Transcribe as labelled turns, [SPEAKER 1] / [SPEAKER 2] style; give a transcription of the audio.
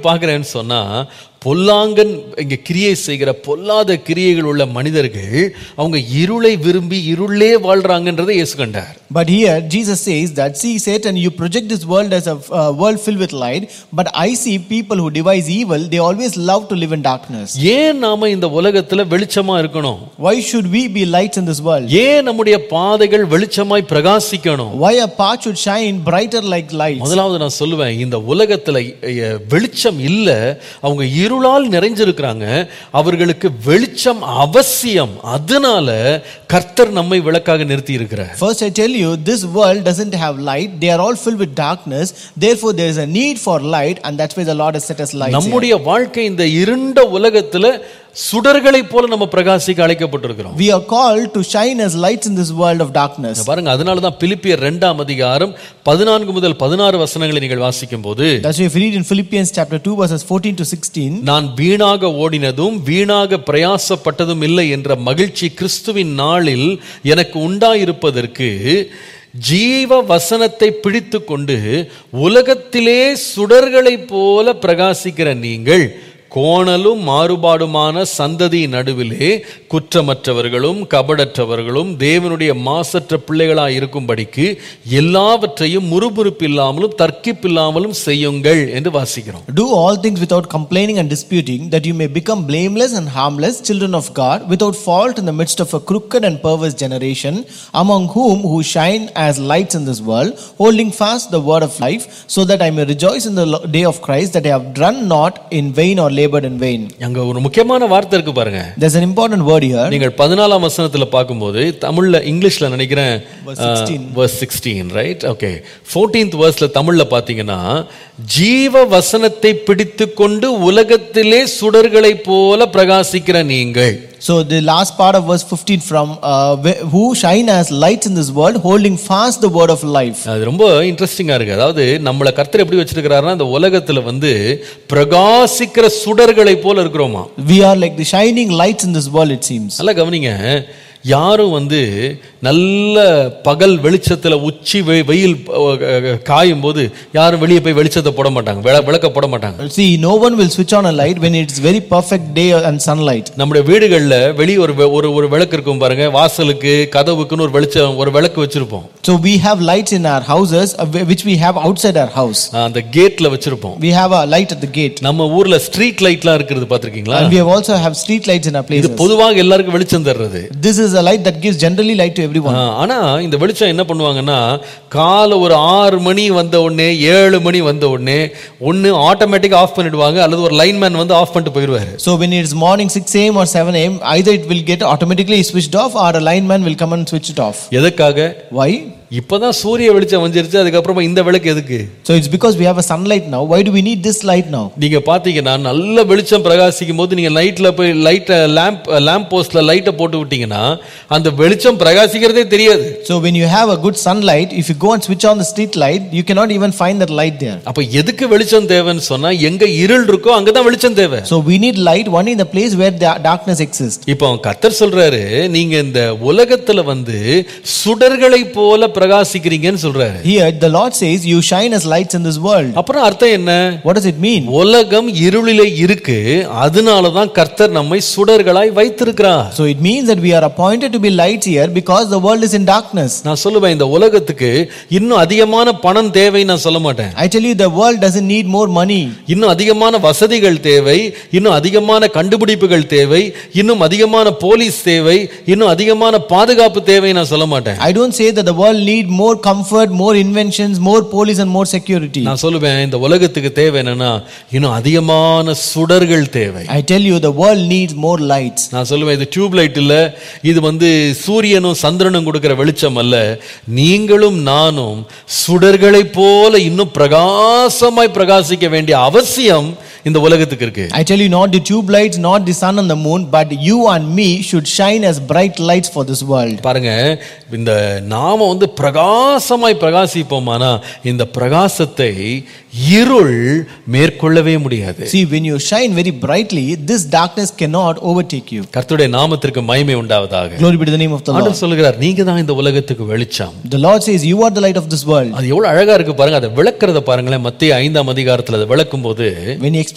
[SPEAKER 1] பார்க்கறேன்னு சொன்னா பொல்லாங்கன் இங்க கிரியை செய்கிற பொல்லாத கிரியைகள் உள்ள மனிதர்கள் அவங்க இருளை விரும்பி இருளே வாழ்றாங்கன்றதை இயேசு கண்டார்
[SPEAKER 2] But here, Jesus says that, See, Satan, you project this world as a uh, world filled with light, but I see people who devise evil, they always love to live in darkness.
[SPEAKER 1] ஏன் நாம இந்த உலகத்துல வெளிச்சமா இருக்கணும்
[SPEAKER 2] Why should we be lights in this world?
[SPEAKER 1] ஏன் நம்முடைய பாதைகள் வெளிச்சமாய் பிரகாசிக்கணும்
[SPEAKER 2] Why a path should shine brighter like lights?
[SPEAKER 1] முதலாவது நான் சொல்லுவேன் இந்த உலகத்துல அஹ், வெளிச்சம் இல்ல அவங்க இருளால் நிறைஞ்சிருக்கிறாங்க அவர்களுக்கு வெளிச்சம் அவசியம் அதனால கர்த்தர் நம்மை விளக்காக நிறுத்தி இருக்கிறார்
[SPEAKER 2] First, I tell you, this world doesn't have light. They are all filled with darkness. Therefore, there is a need for light, and that's why the Lord has set us lights. here.
[SPEAKER 1] நம்முடைய வாழ்க்கை இந்த இருண்ட உலகத்துல சுடர்களைப் போல நம்ம பிரகாசிக்க அழைக்கப்பட்டிருக்கிறோம்
[SPEAKER 2] We are called to shine as lights in this world of darkness.
[SPEAKER 1] இங்க பாருங்க அதனால தான் பிலிப்பியர் ரெண்டாம் அதிகாரம் பதினான்கு முதல் பதினாறு வசனங்களை நீங்கள் வாசிக்கும் போது
[SPEAKER 2] That's why if you read in Philippians chapter 2, verses 14 to 16,
[SPEAKER 1] நான் வீணாக ஓடினதும் வீணாக பிரயாசப்பட்டதும் இல்லை என்ற மகிழ்ச்சி கிறிஸ்துவின் நாளில் எனக்கு உண்டாயிருப்பதற்கு ஜீவ வசனத்தை பிடித்து கொண்டு உலகத்திலே சுடர்களைப் போல பிரகாசிக்கிற நீங்கள் கோணலும் மாறுபாடுமான சந்ததி நடுவிலே குற்றமற்றவர்களும் கபடற்றவர்களும் தேவனுடைய மாசற்ற பிள்ளைகளாய் இருக்கும்படிக்கு எல்லாவற்றையும் முறுமுறுப்பில்லாமலும் தர்க்கிப்பில்லாமலும் செய்யுங்கள் என்று வாசிக்கிறோம்
[SPEAKER 2] do all things without complaining and disputing, that you may become blameless and harmless children of God, without fault in the midst of a crooked and perverse generation, among whom who shine as lights in this world, holding fast the word of life, so that I may rejoice in the lo- day of Christ, that I have run not in vain or labored in vain.
[SPEAKER 1] அங்க ஒரு முக்கியமான வார்த்தை இருக்கு பாருங்க
[SPEAKER 2] There's an important word here.
[SPEAKER 1] நீங்கள் பதினாலாம் வசனத்துல பார்க்கும்போது தமிழ்ல இங்கிலீஷ்ல நினைக்கிறேன்
[SPEAKER 2] Verse 16.
[SPEAKER 1] verse 16 right okay 14th வேர்ஸ்ல தமிழ்ல பாத்தீங்கன்னா ஜீவ வசனத்தை பிடித்து கொண்டு உலகத்திலே சுடர்களைப் போல பிரகாசிக்கிற நீங்கள்
[SPEAKER 2] So the last part of verse 15 from uh, wh- who shine as lights in this world, holding fast the word of life.
[SPEAKER 1] அது ரொம்ப இன்ட்ரெஸ்டிங்கா இருக்கு அதாவது நம்மளை கர்த்தர் எப்படி வச்சிருக்கிறாருன்னா இந்த உலகத்துல வந்து பிரகாசிக்கிற சுடர்களைப் போல இருக்கிறோமா
[SPEAKER 2] We are like the shining lights in this world, it seems.
[SPEAKER 1] நல்லா கவனிங்க யாரும் வந்து நல்ல பகல் வெளிச்சத்துல உச்சி வெ- வெயில் அஹ், காயும் போது யாரும் வெளியே போய் வெளிச்சத்தை போட மாட்டாங்க விள- விளக்க போட மாட்டாங்க
[SPEAKER 2] See, no one will switch on a light when it's very perfect day and sunlight.
[SPEAKER 1] நம்முடைய வீடுகள்ல வெளியே ஒரு வெ- ஒரு ஒரு விளக்கு இருக்கும் பாருங்க வாசலுக்கு கதவுக்குன்னு ஒரு வெளிச்சம் ஒரு விளக்கு வச்சிருப்போம்
[SPEAKER 2] So we have lights in our houses, uh, wh- which we have outside our house.
[SPEAKER 1] அந்த கேட்ல வச்சிருப்போம்
[SPEAKER 2] We have a light at the gate,
[SPEAKER 1] நம்ம ஊர்ல ஸ்ட்ரீட் லைட்லாம் இருக்கிறது பாத்திருக்கீங்களா
[SPEAKER 2] and we have also have street lights in our
[SPEAKER 1] இது
[SPEAKER 2] places.
[SPEAKER 1] பொதுவாக எல்லாருக்கும் வெளிச்சம் தர்றது
[SPEAKER 2] This is a light that gives generally light to everyone.
[SPEAKER 1] ஆ, ஆனா இந்த வெளிச்சம் என்ன பண்ணுவாங்கன்னா காலை ஒரு ஆறு மணி வந்த உடனே ஏழு மணி வந்த உடனே ஒன்னு ஆட்டோமேட்டிக் ஆஃப் பண்ணிடுவாங்க அல்லது ஒரு லைன்மேன் வந்து ஆஃப் பண்ணிட்டு போயிடுவாரு
[SPEAKER 2] So when it's morning 6 a.m. or 7 a.m., either it will get automatically switched off, or a lineman will come and switch it off.
[SPEAKER 1] எதுக்காக
[SPEAKER 2] Why?
[SPEAKER 1] இப்பதான் சூரிய வெளிச்சம் வந்துருச்சு அதுக்கப்புறமா இந்த விளக்கு எதுக்கு
[SPEAKER 2] So it's because we have a sunlight now. Why do we need this light now?
[SPEAKER 1] நீங்க பாத்தீங்கன்னா நல்ல வெளிச்சம் பிரகாசிக்கும் போது நீங்க லைட்ல போய் லைட் லேம்ப் லேம்ப் போஸ்ட்ல லைட்டை போட்டு விட்டீங்கன்னா அந்த வெளிச்சம் பிரகாசிக்கிறதே தெரியாது
[SPEAKER 2] So when you have a good sunlight, if you go and switch on the street light, you cannot even find that light there.
[SPEAKER 1] அப்ப எதுக்கு வெளிச்சம் தேவைன்னு சொன்னா எங்க இருள் இருக்கோ அங்கதான் வெளிச்சம் தேவை
[SPEAKER 2] So we need light only in the place where the darkness exists.
[SPEAKER 1] இப்போ கத்தர் சொல்றாரு நீங்க இந்த உலகத்துல வந்து சுடர்களை போல பிரகாசிக்கிறீங்கன்னு சொல்றாரு
[SPEAKER 2] Here the Lord says, You shine as lights in this world.
[SPEAKER 1] அப்புறம் அர்த்தம் என்ன
[SPEAKER 2] What does it mean?
[SPEAKER 1] உலகம் இருளிலே இருக்கு அதனாலதான் கர்த்தர் நம்மை சுடர்களாய் வைத்திருக்கிறார்
[SPEAKER 2] So it means that we are appointed to be lights here because the world is in darkness.
[SPEAKER 1] நான் சொல்லுவேன் இந்த உலகத்துக்கு இன்னும் அதிகமான பணம் தேவை நான் சொல்ல மாட்டேன்
[SPEAKER 2] I tell you, the world doesn't need more money.
[SPEAKER 1] இன்னும் அதிகமான வசதிகள் தேவை இன்னும் அதிகமான கண்டுபிடிப்புகள் தேவை இன்னும் அதிகமான போலீஸ் தேவை இன்னும் அதிகமான பாதுகாப்பு தேவை நான் சொல்ல மாட்டேன்
[SPEAKER 2] I don't say that the world need more comfort, more inventions, more police and more security.
[SPEAKER 1] நான் சொல்லுவேன் இந்த உலகத்துக்கு தேவை என்னன்னா இன்னும் அதிகமான சுடர்கள் தேவை
[SPEAKER 2] I tell you, the world needs more lights.
[SPEAKER 1] நான் சொல்லுவேன் இது டியூப் லைட் இல்ல இது வந்து சூரியனும் சந்திரனும் கொடுக்கிற வெளிச்சம் அல்ல நீங்களும் நானும் சுடர்களைப் போல இன்னும் பிரகாசமாய் பிரகாசிக்க வேண்டிய அவசியம் இந்த உலகத்துக்கு இருக்கு
[SPEAKER 2] I tell you, not the tube lights, not the sun and the moon, but you and me should shine as bright lights for this world.
[SPEAKER 1] பாருங்க இந்த நாம வந்து பிரகாசமாய் பிரகாசிப்போமானா இந்த பிரகாசத்தை இருள் மேற்கொள்ளவே முடியாது
[SPEAKER 2] See, when you shine very brightly, this darkness cannot overtake you.
[SPEAKER 1] கர்த்தருடைய நாமத்திற்கு மகிமை உண்டாவதாக
[SPEAKER 2] Glory be to the name of the Lord.
[SPEAKER 1] ஆண்டவர் சொல்லுகிறார் நீங்க தான் இந்த உலகத்துக்கு வெளிச்சம்
[SPEAKER 2] The Lord says, You are the light of this world.
[SPEAKER 1] அது எவ்வளவு அழகா இருக்கு பாருங்க அதை விளக்குறத பாருங்களேன் மத்திய ஐந்தாம் அதிகாரத்துல அதை விளக்கும் போது
[SPEAKER 2] When he